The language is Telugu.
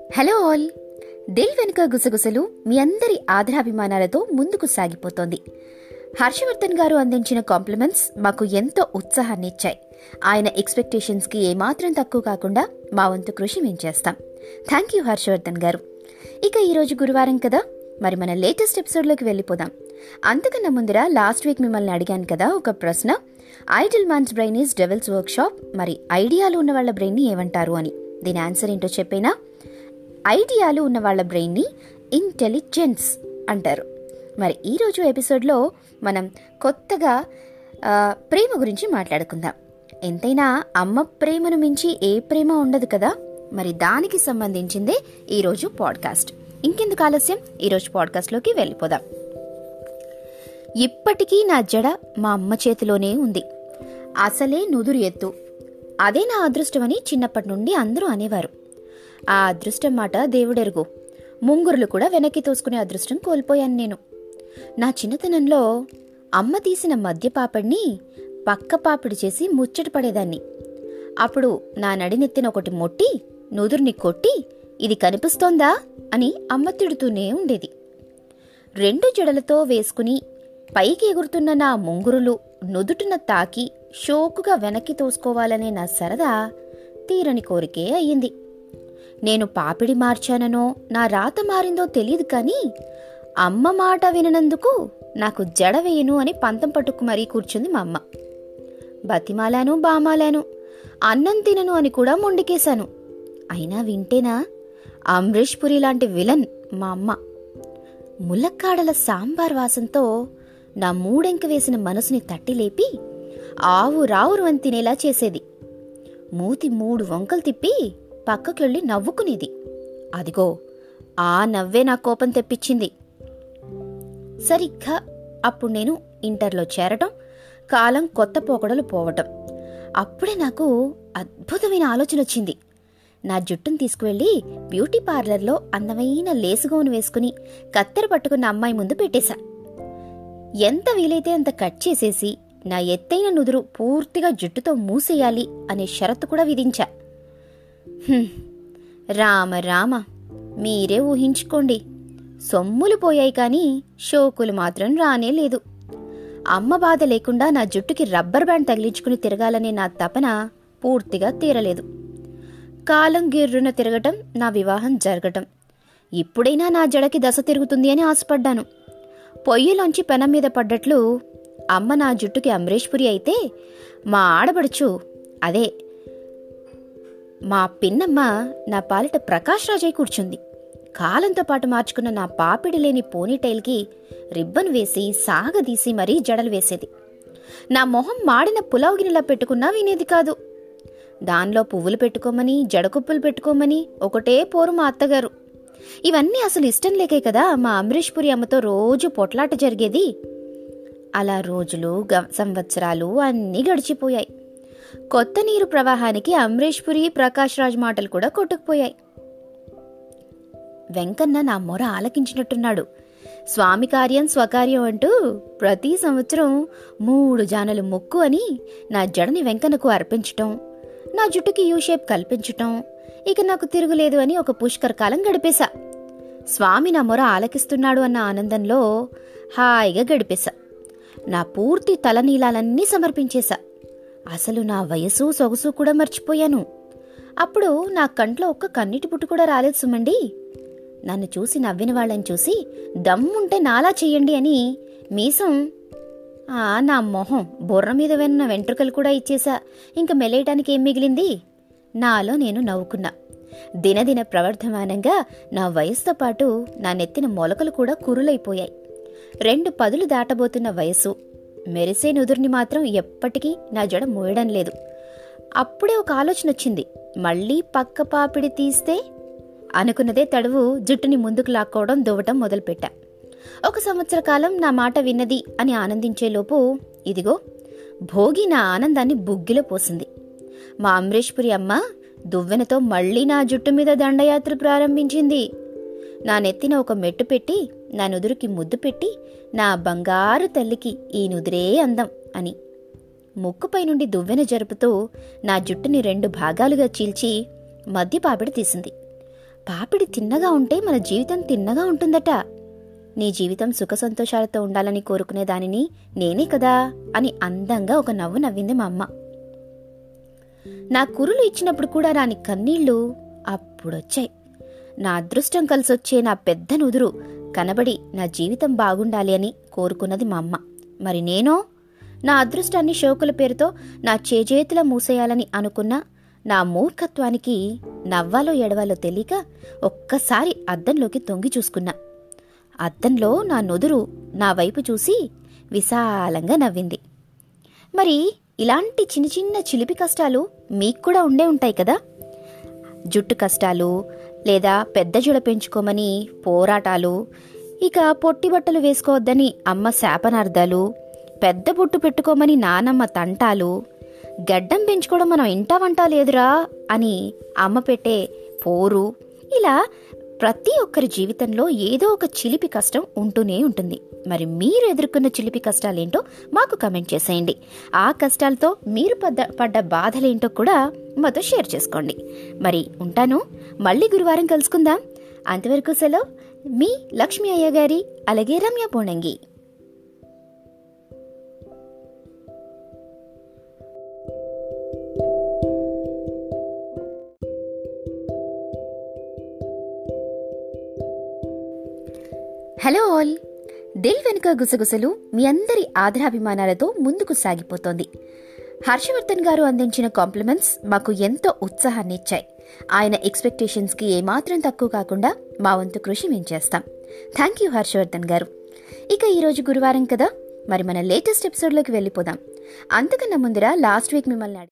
హలో ఆల్ దిల్ వెనుక గుసగుసలు మీ అందరి ఆదరాభిమానాలతో ముందుకు సాగిపోతోంది హర్షవర్ధన్ గారు అందించిన కాంప్లిమెంట్స్ మాకు ఎంతో ఉత్సాహాన్ని ఇచ్చాయి ఆయన ఎక్స్పెక్టేషన్స్కి ఏమాత్రం తక్కువ కాకుండా మా వంతు కృషి మేము చేస్తాం థ్యాంక్ యూ హర్షవర్ధన్ గారు ఇక ఈరోజు గురువారం కదా మరి మన లేటెస్ట్ ఎపిసోడ్లోకి వెళ్ళిపోదాం అంతకన్నా ముందర లాస్ట్ వీక్ మిమ్మల్ని అడిగాను కదా ఒక ప్రశ్న idle man's brain is devil's workshop మరి ఐడియాలు ఉన్న వాళ్ళ బ్రెయిన్ని ఏమంటారు అని దీని ఆన్సర్ ఏంటో చెప్పేనా ఐడియాలు ఉన్న వాళ్ళ బ్రెయిన్ని ఇంటెలిజెన్స్ అంటారు మరి ఈరోజు ఎపిసోడ్లో మనం కొత్తగా ఆ, ప్రేమ గురించి మాట్లాడుకుందాం ఎంతైనా అమ్మ ప్రేమను మించి ఏ ప్రేమ ఉండదు కదా మరి దానికి సంబంధించిందే ఈరోజు పాడ్కాస్ట్ ఇంకెందుకు ఆలస్యం ఈరోజు పాడ్కాస్ట్లోకి వెళ్ళిపోదాం ఇప్పటికీ నా జడ మా అమ్మ చేతిలోనే ఉంది అసలే నుదురు ఎత్తు అదే నా అదృష్టమని చిన్నప్పటి నుండి అందరూ అనేవారు ఆ అదృష్టం మాట దేవుడెరుగు ముంగురులు కూడా వెనక్కి తోసుకునే అదృష్టం కోల్పోయాను నేను నా చిన్నతనంలో అమ్మ తీసిన మద్య పాపడిని పక్క పాపిడి చేసి ముచ్చట పడేదాన్ని అప్పుడు నా నడినెత్తిన ఒకటి మొట్టి నుదురుని కొట్టి ఇది కనిపిస్తోందా అని అమ్మ తిడుతూనే ఉండేది రెండు జడలతో వేసుకుని పైకి ఎగురుతున్న నా ముంగురులు నుదుటిన తాకి షోకుగా వెనక్కి తోసుకోవాలనే నా సరదా తీరని కోరికే అయ్యింది నేను పాపిడి మార్చాననో నా రాత మారిందో తెలియదు కానీ అమ్మ మాట విననందుకు నాకు జడ వేయను అని పంతం పట్టుకు మరీ కూర్చుంది మా అమ్మ బతిమాలాను బామాలాను అన్నం తినను అని కూడా మొండికేశాను అయినా వింటేనా అమరీష్ పురి లాంటి విలన్ మా అమ్మ ములక్కాడల సాంబార్ వాసంతో నా మూడెంక వేసిన మనసుని తట్టి లేపి ఆవు రావురు అని తినేలా చేసేది మూతి మూడు వంకలు తిప్పి పక్కకెళ్ళి నవ్వుకునేది అదిగో ఆ నవ్వే నా కోపం తెప్పించింది సరిగ్గా అప్పుడు నేను ఇంటర్లో చేరటం కాలం కొత్త పోకడలు పోవటం అప్పుడే నాకు అద్భుతమైన ఆలోచన వచ్చింది నా జుట్టును తీసుకువెళ్ళి బ్యూటీ పార్లర్లో అందమైన లేసుగౌను వేసుకుని కత్తెర పట్టుకున్న అమ్మాయి ముందు పెట్టేశా ఎంత వీలైతే అంత కట్ చేసేసి నా ఎత్తైన నుదురు పూర్తిగా జుట్టుతో మూసేయాలి అనే షరతు కూడా విధించా హ్మ్. రామ రామ మీరే ఊహించుకోండి సొమ్ములు పోయాయి కానీ షోకులు మాత్రం రానే లేదు అమ్మ బాధ లేకుండా నా జుట్టుకి రబ్బర్ బ్యాండ్ తగిలించుకుని తిరగాలనే నా తపన పూర్తిగా తీరలేదు కాలం గిర్రున తిరగటం నా వివాహం జరగటం ఇప్పుడైనా నా జడకి దశ తిరుగుతుంది అని ఆశపడ్డాను పొయ్యిలోంచి పెనం మీద పడ్డట్లు అమ్మ నా జుట్టుకి అమరేష్పురి అయితే మా ఆడబడుచు అదే మా పిన్నమ్మ నా పాలిట ప్రకాష్ రాజై కూర్చుంది కాలంతో పాటు మార్చుకున్న నా పాపిడి లేని పోనీటైల్కి రిబ్బన్ వేసి సాగదీసి మరీ జడలు వేసేది నా మొహం మాడిన పులావ్ గిన్నెలా పెట్టుకున్నా వినేది కాదు దానిలో పువ్వులు పెట్టుకోమని జడకుప్పులు పెట్టుకోమని ఒకటే పోరు మా అత్తగారు ఇవన్నీ అసలు ఇష్టం లేకే కదా మా అమరీష్ పురి అమ్మతో రోజు పొట్లాట జరిగేది అలా రోజులు గ- సంవత్సరాలు అన్నీ గడిచిపోయాయి కొత్త నీరు ప్రవాహానికి అమరీష్ పురి ప్రకాష్ రాజ్ మాటలు కూడా కొట్టుకుపోయాయి వెంకన్న నా మొర ఆలకించినట్టున్నాడు స్వామి కార్యం స్వకార్యం అంటూ ప్రతి సంవత్సరం మూడు జానలు మొక్కు అని నా జడని వెంకన్నకు అర్పించటం నా జుట్టుకి యూ షేప్ కల్పించటం ఇక నాకు తిరుగులేదు అని ఒక పుష్కర కాలం గడిపేశా స్వామి నా మొర ఆలకిస్తున్నాడు అన్న ఆనందంలో హాయిగా గడిపేశా నా పూర్తి తలనీలాలన్నీ సమర్పించేశా అసలు నా వయసు సొగసు కూడా మర్చిపోయాను అప్పుడు నా కంట్లో ఒక్క కన్నిటి పుట్టు కూడా రాలేదు సుమండి నన్ను చూసి నవ్విన వాళ్ళని చూసి దమ్ముంటే నాలా చెయ్యండి అని మీసం ఆ నా మొహం బుర్ర మీద వెన్న వెంట్రుకలు కూడా ఇచ్చేశా ఇంక మెలేయటానికి ఏం మిగిలింది నాలో నేను నవ్వుకున్నా దినదిన ప్రవర్ధమానంగా నా వయసుతో పాటు నా నెత్తిన మొలకలు కూడా కురులైపోయాయి రెండు పదులు దాటబోతున్న వయసు మెరిసే నుదురుని మాత్రం ఎప్పటికీ నా జడ మోయడం లేదు అప్పుడే ఒక ఆలోచన వచ్చింది మళ్ళీ పక్క పాపిడి తీస్తే అనుకున్నదే తడువు జుట్టుని ముందుకు లాక్కోవడం దువ్వటం మొదలుపెట్టా ఒక సంవత్సర కాలం నా మాట విన్నది అని ఆనందించేలోపు ఇదిగో భోగి నా ఆనందాన్ని బుగ్గిలో పోసింది మా అమరేష్పురి అమ్మ దువ్వెనతో మళ్ళీ నా జుట్టు మీద దండయాత్ర ప్రారంభించింది నా నెత్తిన ఒక మెట్టు పెట్టి నా నుదురుకి ముద్దు పెట్టి నా బంగారు తల్లికి ఈ నుదురే అందం అని ముక్కుపై నుండి దువ్వెన జరుపుతూ నా జుట్టుని రెండు భాగాలుగా చీల్చి మధ్య పాపిడి తీసింది పాపిడి తిన్నగా ఉంటే మన జీవితం తిన్నగా ఉంటుందట నీ జీవితం సుఖ సంతోషాలతో ఉండాలని కోరుకునే దానిని నేనే కదా అని అందంగా ఒక నవ్వు నవ్వింది మా అమ్మ నా కురులు ఇచ్చినప్పుడు కూడా రాని కన్నీళ్లు అప్పుడొచ్చాయి నా అదృష్టం కలిసొచ్చే నా పెద్ద నుదురు కనబడి నా జీవితం బాగుండాలి అని కోరుకున్నది మా అమ్మ మరి నేనో నా అదృష్టాన్ని షోకుల పేరుతో నా చేజేతుల మూసేయాలని అనుకున్న నా మూర్ఖత్వానికి నవ్వాలో ఎడవాలో తెలియక ఒక్కసారి అద్దంలోకి తొంగి చూసుకున్నా అద్దంలో నా నుదురు నా వైపు చూసి విశాలంగా నవ్వింది మరి ఇలాంటి చిన్న చిన్న చిలిపి కష్టాలు మీకు కూడా ఉండే ఉంటాయి కదా జుట్టు కష్టాలు లేదా పెద్ద జుడ పెంచుకోమని పోరాటాలు ఇక పొట్టి బట్టలు వేసుకోవద్దని అమ్మ శాపనార్థాలు పెద్ద బొట్టు పెట్టుకోమని నానమ్మ తంటాలు గడ్డం పెంచుకోవడం మనం ఇంటా వంట లేదురా అని అమ్మ పెట్టే పోరు ఇలా ప్రతి ఒక్కరి జీవితంలో ఏదో ఒక చిలిపి కష్టం ఉంటూనే ఉంటుంది మరి మీరు ఎదుర్కొన్న చిలిపి కష్టాలేంటో మాకు కమెంట్ చేసేయండి ఆ కష్టాలతో మీరు పడ్డ పడ్డ బాధలేంటో కూడా మాతో షేర్ చేసుకోండి మరి ఉంటాను మళ్ళీ గురువారం కలుసుకుందాం అంతవరకు సెలవు మీ లక్ష్మీ అయ్య గారి అలాగే రమ్య పోణంగి హలో ఆల్ దిల్ వెనుక గుసగుసలు మీ అందరి ఆదరాభిమానాలతో ముందుకు సాగిపోతోంది హర్షవర్ధన్ గారు అందించిన కాంప్లిమెంట్స్ మాకు ఎంతో ఉత్సాహాన్ని ఇచ్చాయి ఆయన ఎక్స్పెక్టేషన్స్కి ఏమాత్రం తక్కువ కాకుండా మా వంతు కృషి మేము చేస్తాం థ్యాంక్ యూ హర్షవర్ధన్ గారు ఇక ఈరోజు గురువారం కదా మరి మన లేటెస్ట్ ఎపిసోడ్లోకి వెళ్ళిపోదాం అంతకన్నా ముందర లాస్ట్ వీక్ మిమ్మల్ని